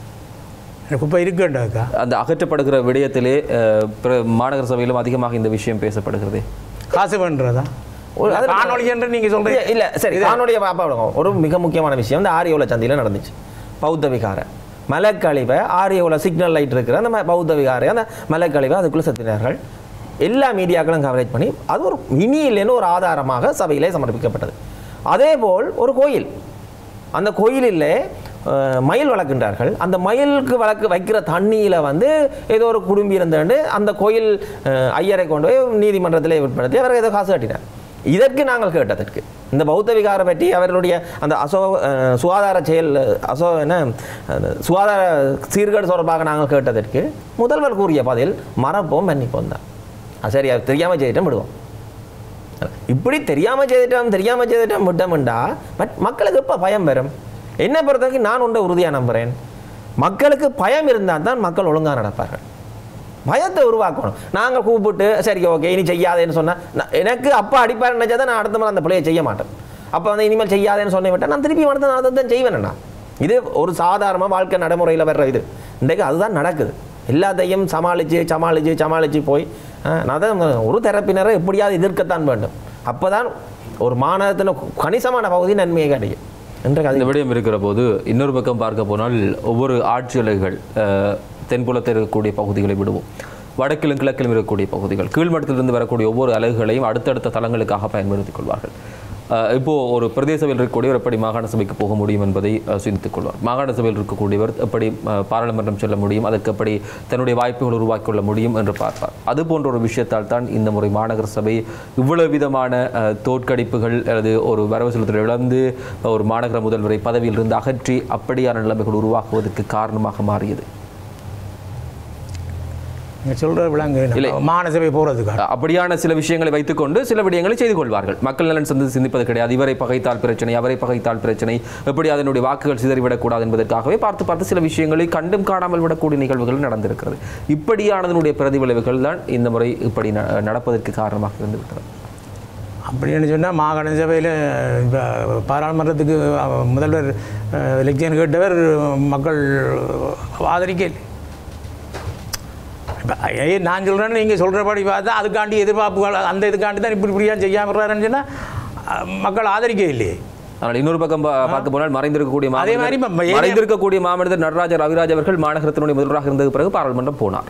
எனக்கு குப்பை இருக்குண்டாக்கா அந்த அகற்றப்படுகிற விடயத்திலே அஹ், பிற- மாநகர சபையிலும் அதிகமாக இந்த விஷயம் பேசப்படுகிறது காசு பண்ணுறதா ஒரு- அது- காணொலி என்று நீங்கள் சொல்கிறீங்க இல்ல சரி காணொலியை பாப்பா விடுங்க ஒரு மிக முக்கியமான விஷயம் இந்த ஆரியோல சந்தையில் நடந்துச்சு பௌத்த விகார மலைக்கழிவை ஆரியோல சிக்னல் லைட் இருக்கிற அந்த ம- பௌத்த விகாரை அந்த மலைக்கழிவை அதுக்குள்ள செத்தினார்கள் எல்லா மீடியாக்களும் கவரேஜ் பண்ணி அது ஒரு இனி இல்லைன்னு ஒரு ஆதாரமாக சபையிலே சமர்ப்பிக்கப்பட்டது அதேபோல் ஒரு கோயில் அந்த கோயிலில் அஹ், மயில் வளர்க்கின்றார்கள் அந்த மயிலுக்கு வளர்க்கு வைக்கிற தண்ணியில் வந்து ஏதோ ஒரு குடும்பி இருந்துட்டு அந்த கோயில் அஹ், ஐயரை கொண்டு போய் நீதிமன்றத்தில் உட்படுத்தி அவர் ஏதோ காசு கட்டினார் இதற்கு நாங்கள் கேட்டதற்கு இந்த பௌத்த விகாரை பற்றி அவர்களுடைய அந்த அசோ அஹ், சுகாதார செயல் அசோ என்ன அந்த சுகாதார சீர்கேடு தொடர்பாக நாங்கள் கேட்டதற்கு முதல்வர் கூறிய பதில் மறப்போம் மன்னிப்போம் தான் அது சரி அது தெரியாமல் செய்துட்டோம் விடுவோம் இப்படி தெரியாம செய்துட்டோம் தெரியாம செய்துட்டோம் விட்டோம்டா பட் மக்களுக்கு இப்போ பயம் வரும் என்னை பொறுத்தவரைக்கும் நான் உண்டை உறுதியாக நம்புறேன் மக்களுக்கு பயம் இருந்தால் தான் மக்கள் ஒழுங்கா நடப்பார்கள் பயத்தை உருவாக்கணும் நாங்கள் கூப்பிட்டு சரி ஓகே இனி செய்யாதேன்னு சொன்னால் எனக்கு அப்பா அடிப்பார் நினைச்சா தான் நான் அடுத்த முறை அந்த பிள்ளையை செய்ய மாட்டேன் அப்போ வந்து இனிமேல் செய்யாதேன்னு சொன்னே விட்டேன் நான் திருப்பி அடுத்த நான் அதை தான் செய்வேன்ண்ணா இது ஒரு சாதாரணமாக வாழ்க்கை நடைமுறையில் வர்ற இது இன்றைக்கு அதுதான் நடக்குது எல்லாத்தையும் சமாளித்து சமாளித்து சமாளித்து போய் ஆ, நான் தான் ஒரு தரப்பினரை எப்படியாவது எதிர்க்கத்தான் வேண்டும் அப்போ தான் ஒரு மாநிலத்தில் கணிசமான பகுதி நன்மையை கிடைக்கும் என்ற கதை இந்த விடயம் இருக்கிற போது இன்னொரு பக்கம் பார்க்க போனால் ஒவ்வொரு ஆட்சியாளர்கள் அஹ், தென்புலத்தில் இருக்கக்கூடிய பகுதிகளை விடுவோம் வடக்கிலும் கிழக்கிலும் இருக்கக்கூடிய பகுதிகள் கீழ்மட்டத்திலிருந்து வரக்கூடிய ஒவ்வொரு அலகுகளையும் அடுத்தடுத்த தளங்களுக்காக பயன்படுத்திக் கொள்வார்கள் அஹ், இப்போ ஒரு பிரதேச சபையில் இருக்கக்கூடியவர் எப்படி மாகாண சபைக்கு போக முடியும் என்பதை அஹ், சிந்தித்துக் கொள்வார் மாகாண சபையில் இருக்கக்கூடியவர் எப்படி அஹ், பாராளுமன்றம் செல்ல முடியும் அதற்கு எப்படி தன்னுடைய வாய்ப்புகள் உருவாக்கிக் கொள்ள முடியும் என்று பார்ப்பார் அது போன்ற ஒரு விஷயத்தால் தான் இந்த முறை மாநகர சபை இவ்வளவு விதமான அஹ், தோற்கடிப்புகள் அல்லது ஒரு வரவு செலுத்தல் இழந்து ஒரு மாநகர முதல்வரை பதவியிலிருந்து அகற்றி அப்படியான நிலைமைகள் உருவாக்குவதற்கு காரணமாக மாறியது நீங்கள் சொல்கிற விலங்கு இல்லை. மானசபை போகிறதுக்காக அப்படியான சில விஷயங்களை வைத்துக்கொண்டு சில விடயங்களை செய்து கொள்வார்கள் மக்கள் நலன் சந்து சிந்திப்பது கிடையாது இவரை பகைத்தால் பிரச்சனை அவரை பகைத்தால் பிரச்சனை எப்படி அதனுடைய வாக்குகள் சிதறிவிடக்கூடாது என்பதற்காகவே பார்த்து பார்த்து சில விஷயங்களை கண்டும் காணாமல் விடக்கூடிய நிகழ்வுகள் நடந்திருக்கிறது இப்படியானதனுடைய பிரதிவிளைவுகள் தான் இந்த முறை இப்படி ந- நடப்பதற்கு காரணமாக இருந்து விட்டது அப்படின்னு சொன்னால் மாகாண சபையில் இப்போ பாராளுமன்றத்துக்கு அஹ், முதல்வர் எலெக்ஷன் கேட்டவர் மக்கள் ஆதரிக்கல இப்போ ஏய் நான் சொல்கிறேன்னு நீங்கள் சொல்கிறபடி பார்த்தா அதுக்காண்டி எதிர்பார்ப்புகள் அந்த இதுக்காண்டி தான் இப்படி இப்படியா செய்யாமல் சொன்னால் மக்கள் ஆதரிக்க இல்லையே ஆனால் இன்னொரு பக்கம் பா- பார்க்க போனால் மறைந்திருக்கக்கூடிய அதே மாதிரி மாமனிதர் ம- ஏனைய- மறைந்திருக்கக்கூடிய மாமனிதர் நடராஜ ரவிராஜ் அவர்கள் மாநகரத்தினுடைய முதல்வராக இருந்தது பிறகு பாராளுமன்றம் போனார்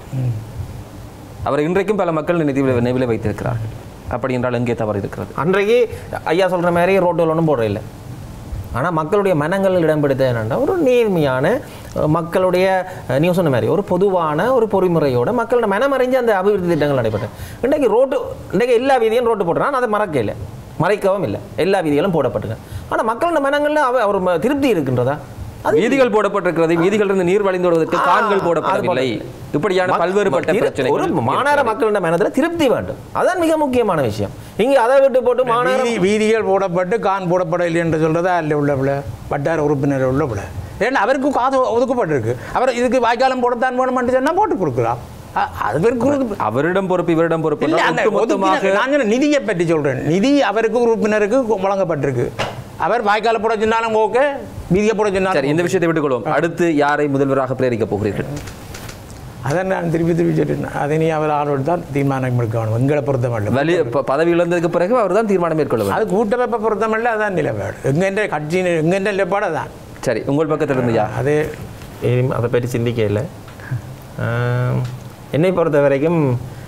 அவர் இன்றைக்கும் பல மக்கள் நினைவில் நினைவில் வைத்திருக்கிறார்கள் அப்படி என்றால் எங்கே தவறு இருக்கிறது அன்றைக்கு ஐயா சொல்கிற மாதிரி ரோட்டில் ஒன்றும் போடுற இல்லை ஆனால் மக்களுடைய மனங்களில் இடம் பிடித்த என்னென்னா ஒரு நேர்மையான அஹ், மக்களுடைய அஹ், நீங்க சொன்ன மாதிரி ஒரு பொதுவான ஒரு பொறிமுறையோட மக்களோட மனமறிஞ்சு அந்த அபிவிருத்தி திட்டங்கள் நடைபெற்றது இன்றைக்கு ரோட்டு இன்றைக்கு எல்லா வீதியும் ரோட்டு போட்டுறான் அதை மறக்க இல்லை மறைக்கவும் இல்லை எல்லா வீதிகளும் போடப்பட்டிருக்கு ஆனால் மக்களோட மனங்களில் அவ ஒரு ம- திருப்தி இருக்கின்றதா அது வீதிகள் போடப்பட்டிருக்கிறது வீதிகள் இருந்து நீர் வழிந்தோடுவதற்கு ஆ, கான்கள் அது போடப்படவில்லை இப்படியான மக்- பல்வேறுபட்ட திரு- பிரச்சனைகள் ஒரு மாநகர மக்களிடம் மனதில் திருப்தி வேண்டும் அதான் மிக முக்கியமான விஷயம் இங்கே அதை விட்டு போட்டு மாநகர வீதி வீதிகள் போடப்பட்டு கான் போடப்படவில்லை என்று சொல்கிறதா அதில் உள்ள பிள்ளை வட்டார உறுப்பினர் உள்ள பிள்ளை ஏன்னா அவருக்கு காசு ஒதுக்கப்பட்டிருக்கு அவர் இதுக்கு வாய்க்காலம் போடத்தான் வேணும்னு சொன்னால் போட்டு கொடுக்குறான் அ- அது பேருக்கு அவரிடம் பொறுப்பு இவரிடம் பொறுப்பு இல்லை என்றால் அந்த ஒட்டுமொத்தமாக ஒதுக்கின- நான் சொன்ன நிதியை பற்றி சொல்கிறேன் நிதி அவருக்கு உறுப்பினருக்கு வழங்கப்பட்டிருக்கு அவர் வாய்க்கால போட சொன்னாலும் ஓகே வீதியை போட சரி சொன்னாலும் இந்த விஷயத்தை விட்டுக்கொள்வோம் அடுத்து யாரை முதல்வராக பிரேரிக்கப் போகிறீர்கள் அதை நான் திருப்பி திருப்பி சொல்லிட்டேன் அதை நீ அவர் ஆளோடு தான் தீர்மானம் எடுக்கணும் எங்களை பொறுத்தமல்ல வலி ப- பதவி இழந்ததுக்கு பிறகு அவர்தான் தீர்மானம் மேற்கொள்ள வேண்டும் அது கூட்டமைப்பை பொறுத்தமல்ல அதான் நிலைப்பாடு எங்கென்ற கட்சி எங்கென்ற நிலைப்பாடு அதான் சரி உங்கள் பக்கத்தில் இருந்து யார் அது இனிமே அதை பற்றி சிந்திக்க இல்லை ஆம், என்னை பொறுத்த வரைக்கும்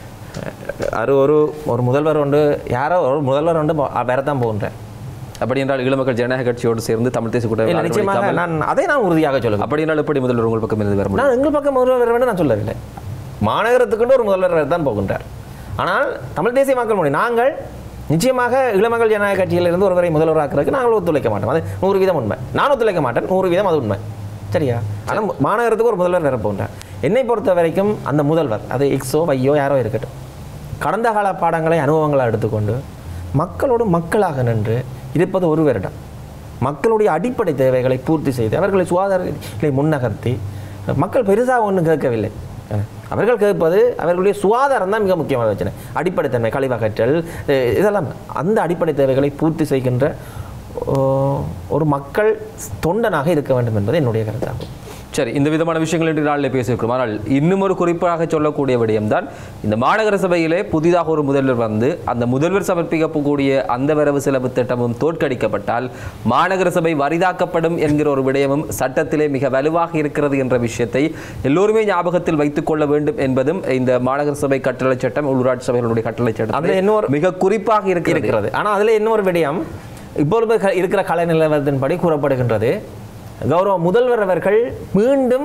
அது ஒரு ஒரு முதல்வர் உண்டு யாரோ ஒரு முதல்வர் உண்டு வேறத்தான் போகின்றேன் அப்படி என்றால் ஈழமக்கள் ஜனநாயக கட்சியோடு சேர்ந்து தமிழ் தேசிய இல்லை கூட்டம் நிச்சயமாக நான் அதை நான் உறுதியாக சொல்லுவேன் அப்படி என்றால் எப்படி முதல்வர் உங்கள் பக்கம் இருந்து வர முடியும் நான் எங்கள் பக்கம் முதல்வர் வர வேண்டும் நான் சொல்லவில்லை மாநகரத்துக்குண்டு ஒரு முதல்வர் தான் போகின்றார் ஆனால் தமிழ் தேசிய மக்கள் முன்னணி நாங்கள் நிச்சயமாக இளமகள் ஜனநாயக கட்சியிலிருந்து ஒருவரை முதல்வராக்குறதுக்கு நாங்கள் ஒத்துழைக்க மாட்டோம் அது நூறு வீதம் உண்மை நான் ஒத்துழைக்க மாட்டேன் நூறு வீதம் அது உண்மை சரியா ஆனால் மாநகரத்துக்கு ஒரு முதல்வர் வர போகின்றார் என்னை பொறுத்த வரைக்கும் அந்த முதல்வர் அது எக்ஸோ வையோ யாரோ இருக்கட்டும் கடந்த கால பாடங்களை அனுபவங்களை எடுத்துக்கொண்டு மக்களோடு மக்களாக நின்று இருப்பது ஒரு வருடம் மக்களுடைய அடிப்படை தேவைகளை பூர்த்தி செய்து அவர்களை சுகாதாரத்தை முன்னகர்த்தி மக்கள் பெருசாக ஒன்றும் கேட்கவில்லை அஹ், அவர்கள் கேட்பது அவர்களுடைய சுகாதாரம் தான் மிக முக்கியமான பிரச்சனை அடிப்படைத்தன்மை கழிவகற்றல் அஹ், இதெல்லாம் அந்த அடிப்படை தேவைகளை பூர்த்தி செய்கின்ற ஓ, ஒரு மக்கள் தொண்டனாக இருக்க வேண்டும் என்பது என்னுடைய கருத்தாகும் சரி இந்த விதமான விஷயங்கள் இன்று நாளில் பேசியிருக்கிறோம் ஆனால் இன்னும் ஒரு குறிப்பாக சொல்லக்கூடிய விடயம்தான் இந்த மாநகர சபையிலே புதிதாக ஒரு முதல்வர் வந்து அந்த முதல்வர் சமர்ப்பிக்கக்கூடிய அந்த வரவு செலவு திட்டமும் தோற்கடிக்கப்பட்டால் மாநகர சபை வரிதாக்கப்படும் என்கிற ஒரு விடயமும் சட்டத்திலே மிக வலுவாக இருக்கிறது என்ற விஷயத்தை எல்லோருமே ஞாபகத்தில் வைத்துக் கொள்ள வேண்டும் என்பதும் இந்த மாநகர சபை கட்டளை சட்டம் உள்ளூராட்சி சபைகளுடைய கட்டளை அதுல சட்டம் இன்னொரு- மிக குறிப்பாக இருக்கிறது இருக்கிறது ஆனால் அதில் இன்னொரு விடயம் இப்பொழுது க- இருக்கிற கலை நிலவரத்தின்படி கூறப்படுகின்றது கௌரவ முதல்வர் அவர்கள் மீண்டும்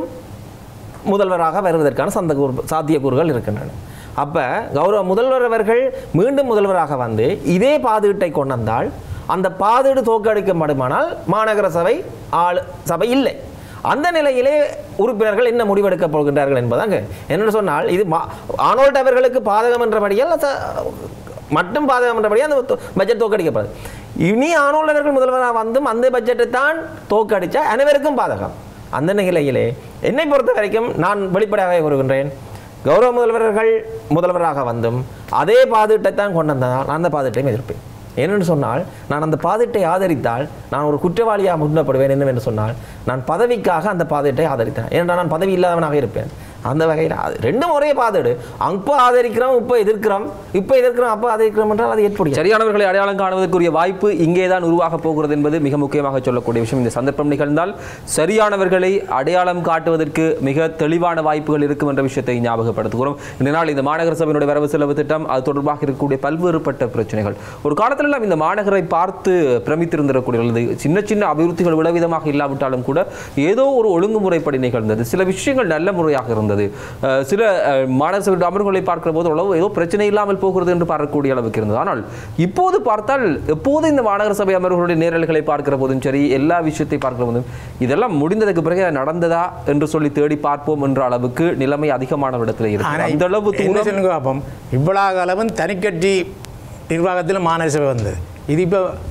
முதல்வராக வருவதற்கான சந்த சாத்தியக்கூறுகள் இருக்கின்றன அப்ப கௌரவ முதல்வர் அவர்கள் மீண்டும் முதல்வராக வந்து இதே பாதீட்டை கொண்டு வந்தால் அந்த பாதீடு தோற்கடிக்கப்படுமானால் மாநகர சபை ஆளு சபை இல்லை அந்த நிலையிலே உறுப்பினர்கள் என்ன முடிவெடுக்கப் போகின்றார்கள் என்பதாங்க என்ன சொன்னால் இது மா- ஆனோல்ட் அவர்களுக்கு பாதகம் என்றபடியால் ச- மட்டும் பாதகம் என்றபடியால் அந்த தோ- பட்ஜெட் தோற்கடிக்கப்படுது இனி ஆனோல்ட் அவர்கள் முதல்வராக வந்தும் அந்த பட்ஜெட்டை தான் தோற்கடிச்சா அனைவருக்கும் பாதகம் அந்த நிலையிலே என்னை பொறுத்த வரைக்கும் நான் வெளிப்படையாக கூறுகின்றேன் கௌரவ முதல்வர்கள் முதல்வராக வந்தும் அதே பாதீட்டை தான் கொண்டு வந்தால் நான் அந்த பாதீட்டையும் எதிர்ப்பேன் ஏனென்று சொன்னால் நான் அந்த பாதீட்டை ஆதரித்தால் நான் ஒரு குற்றவாளியாக முன்னப்படுவேன் என்னவென்று சொன்னால் நான் பதவிக்காக அந்த பாதீட்டை ஆதரித்தேன் ஏனென்றால் நான் பதவி இல்லாதவனாக இருப்பேன் அந்த வகையில் அது ரெண்டும் ஒரே பாதீடு அப்போ ஆதரிக்கிறோம் இப்போ எதிர்க்கிறோம் இப்போ எதிர்க்கிறோம் அப்போ ஆதரிக்கிறோம் என்றால் அது எப்படி சரியானவர்களை அடையாளம் காணுவதற்குரிய வாய்ப்பு இங்கே தான் உருவாக போகிறது என்பது மிக முக்கியமாக சொல்லக்கூடிய விஷயம் இந்த சந்தர்ப்பம் நிகழ்ந்தால் சரியானவர்களை அடையாளம் காட்டுவதற்கு மிக தெளிவான வாய்ப்புகள் இருக்கும் என்ற விஷயத்தை ஞாபகப்படுத்துகிறோம் இந்த நாள் இந்த மாநகர சபையினுடைய வரவு செலவு திட்டம் அது தொடர்பாக இருக்கக்கூடிய பல்வேறுபட்ட பிரச்சனைகள் ஒரு காலத்திலெல்லாம் இந்த மாநகரை பார்த்து பிரமித்திருந்திருக்கூடிய அல்லது சின்ன சின்ன அபிவிருத்திகள் விடவிதமாக இல்லாவிட்டாலும் கூட ஏதோ ஒரு ஒழுங்குமுறைப்படி நிகழ்ந்தது சில விஷயங்கள் நல்ல முறையாக இருந்தது அஹ் சில அஹ், மாநகர சபையுடைய அமர்வுகளை பார்க்கிற போது அளவு ஏதோ பிரச்சனை இல்லாமல் போகிறது என்று பார்க்கக்கூடிய அளவுக்கு இருந்தது ஆனால் இப்போது பார்த்தால் எப்போது இந்த மாநகர சபை அமர்வுகளுடைய நேரல்களை பார்க்கிற போதும் சரி எல்லா விஷயத்தை பார்க்கிற போதும் இதெல்லாம் முடிந்ததுக்கு பிறகு அது நடந்ததா என்று சொல்லி தேடி பார்ப்போம் என்ற அளவுக்கு நிலைமை அதிகமான இடத்துல இருக்கு ஆனா அந்த அளவு என்ன தூரம் சொல்லுங்க பார்ப்போம் இவ்வளவு காலமும் தனிக்கட்சி நிர்வாகத்தில் மாநகர சபை வந்தது இது இப்போ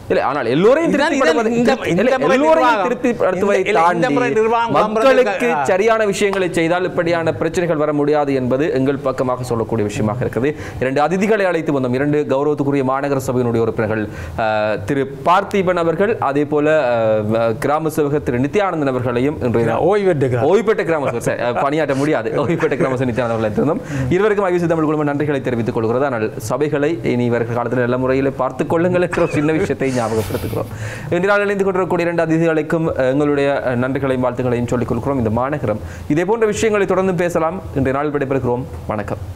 இல்லை ஆனால் எல்லோரையும் இதான் திருப்திப்படுத்துவதை- இதான் இந்த- இந்த இல்லை, முறை எல்லோரையும் நிர்வாகம். திருப்திப்படுத்துவதை இந்த- இல்லை, இந்த முறை தாண்டி நிர்வாகம் மக்களுக்கு ஆ. சரியான விஷயங்களை செய்தால் இப்படியான பிரச்சனைகள் வர முடியாது என்பது எங்கள் பக்கமாக சொல்லக்கூடிய விஷயமாக இருக்கிறது இரண்டு அதிதிகளை அழைத்து வந்தோம் இரண்டு கௌரவத்துக்குரிய மாநகர சபையினுடைய உறுப்பினர்கள் அஹ், திரு பார்த்திபன் அவர்கள் அதே போல அஹ், கிராம சேவகர் திரு நித்யானந்தன் அவர்களையும் இன்றைய நாள் ஓய்வு எடுக்கிறார் ஓய்வு பெற்ற கிராம சேவகர் சார், அஹ், பணியாற்ற முடியாது ஓய்வு பெற்ற கிராம சேவகர் நித்யானந்தன் அவர்களை இருந்தோம் இருவருக்கும் ஐவிசி தமிழ் குழும நன்றிகளை தெரிவித்துக் கொள்கிறது ஆனால் சபைகளை இனி வருகிற காலத்தில் நல்ல முறையில் பார்த்துக் கொள்ளுங்கள் என்ற ஒரு சின்ன விஷயத்தை ஞாபகப்படுத்துகிறோம் இன்று நாள் இணைந்து கொண்டிருக்கக்கூடிய இரண்டு அதிதிகளுக்கும் அஹ், எங்களுடைய அஹ், நன்றிகளையும் வாழ்த்துக்களையும் சொல்லிக் கொள்கிறோம் இந்த மாநகரம் இதே போன்ற விஷயங்களை தொடர்ந்து பேசலாம் இன்றைய நாள் விடைபெறுகிறோம் வணக்கம்